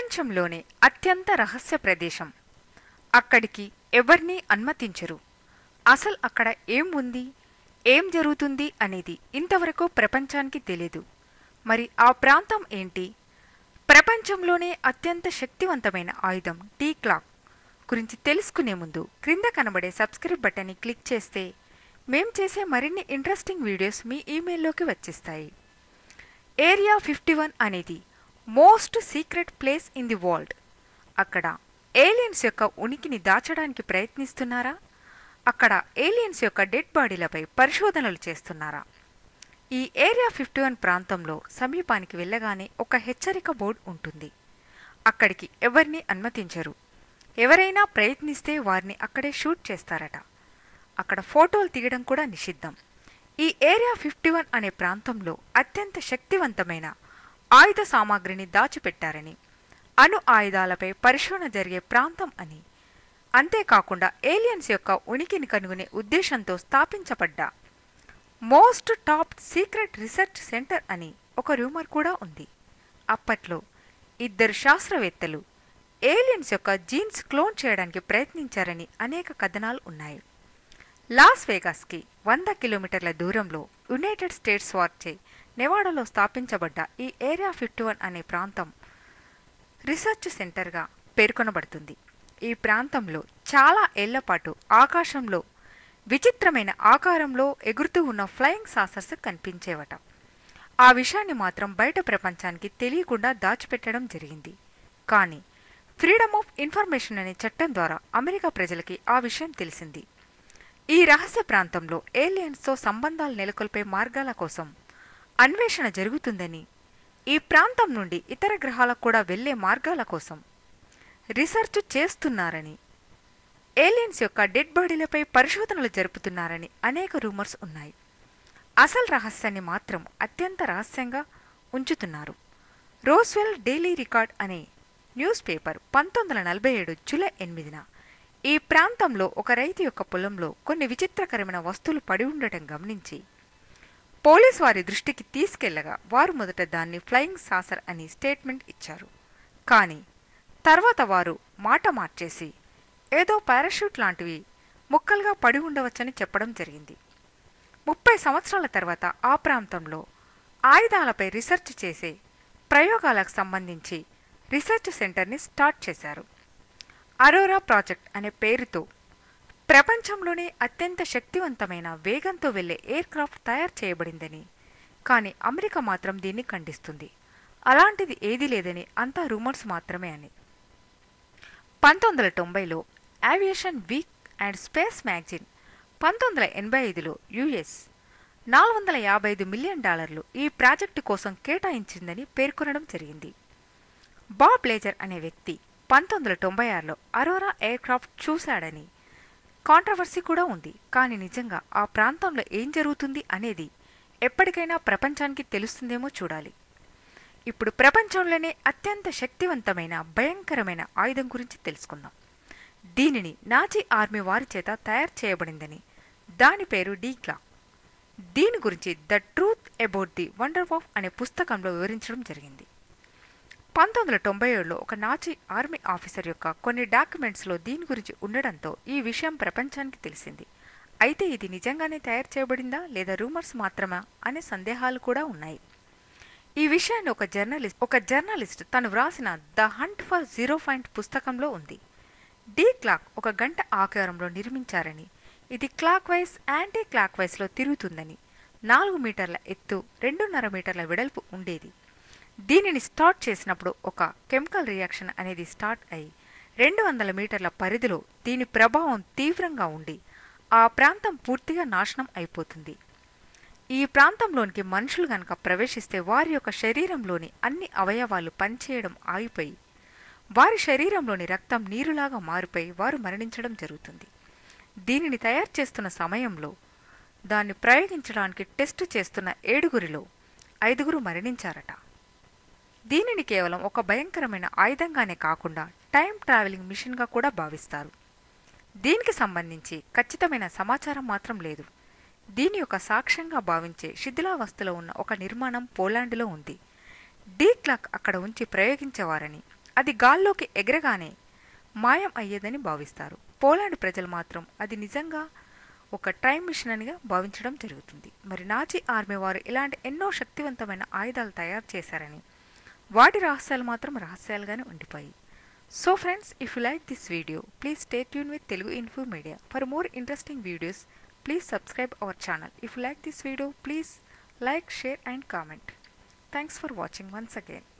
ప్రపంచంలోనే అత్యంత రహస్య ప్రదేశం అక్కడికి ఎవరినీ అనుమతించరు అసలు అక్కడ ఏం ఉంది ఏం జరుగుతుంది అనేది ఇంతవరకు ప్రపంచానికి తెలియదు మరి ఆ ప్రాంతం ఏంటి ప్రపంచంలోనే అత్యంత శక్తివంతమైన ఆయుధం టీ క్లాక్ గురించి తెలుసుకునే ముందు క్రింద కనబడే సబ్స్క్రైబ్ బటన్ని క్లిక్ చేస్తే మేం చేసే మరిన్ని ఇంట్రెస్టింగ్ వీడియోస్ మీ ఈమెయిల్లోకి వచ్చేస్తాయి ఏరియా ఫిఫ్టీ వన్ అనేది most secret place in the world అక్కడ ఏలియన్స్ యొక్క ఉనికిని దాచడానికి ప్రయత్నిస్తున్నారా అక్కడ ఏలియన్స్ యొక్క డెడ్ బాడీలపై పరిశోధనలు చేస్తున్నారా ఈ ఏరియా ఫిఫ్టీ వన్ ప్రాంతంలో సమీపానికి వెళ్ళగానే ఒక హెచ్చరిక బోర్డు ఉంటుంది అక్కడికి ఎవరిని అనుమతించరు ఎవరైనా ప్రయత్నిస్తే వారిని అక్కడే షూట్ చేస్తారట అక్కడ ఫోటోలు తీయడం కూడా నిషిద్ధం ఈ ఏరియా ఫిఫ్టీ వన్ అనే ప్రాంతంలో అత్యంత శక్తివంతమైన ఆయుధ సామాగ్రిని దాచిపెట్టారని అణు ఆయుధాలపై పరిశోధన జరిగే ప్రాంతం అని అంతేకాకుండా ఏలియన్స్ యొక్క ఉనికిని కనుగొనే ఉద్దేశంతో స్థాపించబడ్డ most top secret research centre అని ఒక రూమర్ కూడా ఉంది అప్పట్లో ఇద్దరు శాస్త్రవేత్తలు ఏలియన్స్ యొక్క జీన్స్ క్లోన్ చేయడానికి ప్రయత్నించారని అనేక కథనాలు ఉన్నాయి లాస్ వేగాస్కి వంద కిలోమీటర్ల దూరంలో యునైటెడ్ స్టేట్స్ వార్చే నెవాడాలో స్థాపించబడ్డ ఈ ఏరియా ఫిఫ్టీ వన్ అనే ప్రాంతం రీసెర్చ్ సెంటర్గా పేర్కొనబడుతుంది ఈ ప్రాంతంలో చాలా ఏళ్లపాటు ఆకాశంలో విచిత్రమైన ఆకారంలో ఎగురుతూ ఉన్న ఫ్లయింగ్ సాసర్స్ కనిపించేవట ఆ విషయాన్ని మాత్రం బయట ప్రపంచానికి తెలియకుండా దాచిపెట్టడం జరిగింది కానీ ఫ్రీడమ్ ఆఫ్ ఇన్ఫర్మేషన్ అనే చట్టం ద్వారా అమెరికా ప్రజలకి ఆ విషయం తెలిసింది ఈ రహస్య ప్రాంతంలో ఏలియన్స్తో సంబంధాలు నెలకొల్పే మార్గాల కోసం అన్వేషణ జరుగుతుందని ఈ ప్రాంతం నుండి ఇతర గ్రహాలకు కూడా వెళ్లే మార్గాల కోసం రీసెర్చ్ చేస్తున్నారని ఏలియన్స్ యొక్క డెడ్ బాడీలపై పరిశోధనలు జరుపుతున్నారని అనేక రూమర్స్ ఉన్నాయి అసలు రహస్యాన్ని మాత్రం అత్యంత రహస్యంగా ఉంచుతున్నారు రోస్వెల్ డైలీ రికార్డ్ అనే న్యూస్ పేపర్ పంతొమ్మిది వందల నలభై ఏడు జూలై ఎనిమిదిన ఈ ప్రాంతంలో ఒక రైతు యొక్క పొలంలో కొన్ని విచిత్రకరమైన వస్తువులు పడి ఉండటం గమనించి పోలీస్ వారి దృష్టికి తీసుకెళ్లగా వారు మొదట దాన్ని ఫ్లయింగ్ సాసర్ అని స్టేట్మెంట్ ఇచ్చారు కానీ తర్వాత వారు మాట మార్చేసి ఏదో పారాషూట్ లాంటివి ముక్కలుగా పడి ఉండవచ్చని చెప్పడం జరిగింది ముప్పై సంవత్సరాల తర్వాత ఆ ప్రాంతంలో ఆయుధాలపై రీసెర్చ్ చేసే ప్రయోగాలకు సంబంధించి రీసెర్చ్ సెంటర్ని స్టార్ట్ చేశారు అరోరా ప్రాజెక్ట్ అనే పేరుతో ప్రపంచంలోనే అత్యంత శక్తివంతమైన వేగంతో వెళ్లే ఎయిర్ క్రాఫ్ట్ తయారు చేయబడిందని కానీ అమెరికా మాత్రం దీన్ని ఖండిస్తుంది అలాంటిది ఏదీ లేదని అంతా రూమర్స్ మాత్రమే అని పంతొమ్మిది వందల తొంభైలో aviation week and space magazine పంతొమ్మిది వందల ఎనభై ఐదులో యుఎస్ నాలుగు వందల యాభై ఐదు మిలియన్ డాలర్లు ఈ ప్రాజెక్టు కోసం కేటాయించిందని పేర్కొనడం జరిగింది బాబ్ లేజర్ అనే వ్యక్తి పంతొమ్మిది వందల తొంభై ఆరులో అరోరా ఎయిర్ క్రాఫ్ట్ చూశాడని కాంట్రవర్సీ కూడా ఉంది కానీ నిజంగా ఆ ప్రాంతంలో ఏం జరుగుతుంది అనేది ఎప్పటికైనా ప్రపంచానికి తెలుస్తుందేమో చూడాలి ఇప్పుడు ప్రపంచంలోనే అత్యంత శక్తివంతమైన భయంకరమైన ఆయుధం గురించి తెలుసుకుందాం దీనిని నాజీ ఆర్మీ వారి చేత తయారు చేయబడిందని దాని పేరు డీక్లా దీని గురించి the truth about the wonder of అనే పుస్తకంలో వివరించడం జరిగింది పంతొమ్మిది వందల తొంభై ఏడులో ఒక నాజీ ఆర్మీ ఆఫీసర్ యొక్క కొన్ని డాక్యుమెంట్స్లో దీని గురించి ఉండడంతో ఈ విషయం ప్రపంచానికి తెలిసింది అయితే ఇది నిజంగానే తయారు చేయబడిందా లేదా రూమర్స్ మాత్రమా అనే సందేహాలు కూడా ఉన్నాయి ఈ విషయాన్ని ఒక జర్నలిస్ట్ ఒక జర్నలిస్ట్ తను వ్రాసిన the hunt for zero point పుస్తకంలో ఉంది డీ క్లాక్ ఒక గంట ఆకారంలో నిర్మించారని ఇది క్లాక్ వైజ్ యాంటీ క్లాక్ వైజ్లో తిరుగుతుందని నాలుగు మీటర్ల ఎత్తు రెండున్నర మీటర్ల వెడల్పు ఉండేది దీనిని స్టార్ట్ చేసినప్పుడు ఒక కెమికల్ రియాక్షన్ అనేది స్టార్ట్ అయి రెండు వందల మీటర్ల పరిధిలో దీని ప్రభావం తీవ్రంగా ఉండి ఆ ప్రాంతం పూర్తిగా నాశనం అయిపోతుంది ఈ ప్రాంతంలోనికి మనుషులు గనక ప్రవేశిస్తే వారి యొక్క శరీరంలోని అన్ని అవయవాలు పనిచేయడం ఆగిపోయి వారి శరీరంలోని రక్తం నీరులాగా మారిపోయి వారు మరణించడం జరుగుతుంది దీనిని తయారు చేస్తున్న సమయంలో దాన్ని ప్రయోగించడానికి టెస్టు చేస్తున్న ఏడుగురిలో ఐదుగురు మరణించారట దీనిని కేవలం ఒక భయంకరమైన ఆయుధంగానే కాకుండా టైం ట్రావెలింగ్ మిషన్గా కూడా భావిస్తారు దీనికి సంబంధించి ఖచ్చితమైన సమాచారం మాత్రం లేదు దీని యొక్క సాక్ష్యంగా భావించే శిథిలావస్థలో ఉన్న ఒక నిర్మాణం పోలాండ్లో ఉంది డీ క్లాక్ అక్కడ ఉంచి ప్రయోగించేవారని అది గాల్లోకి ఎగరగానే మాయం అయ్యేదని భావిస్తారు పోలాండ్ ప్రజలు మాత్రం అది నిజంగా ఒక టైం మిషన్ అనిగా భావించడం జరుగుతుంది మరి నాజీ ఆర్మీ వారు ఇలాంటి ఎన్నో శక్తివంతమైన ఆయుధాలు తయారు చేశారని వాటి రహస్యాలు మాత్రం రహస్యాలుగానే ఉండిపోయి so friends if you like this video please stay tune with Telugu info media for more interesting videos please subscribe our channel if you like this video please like share and comment thanks for watching once again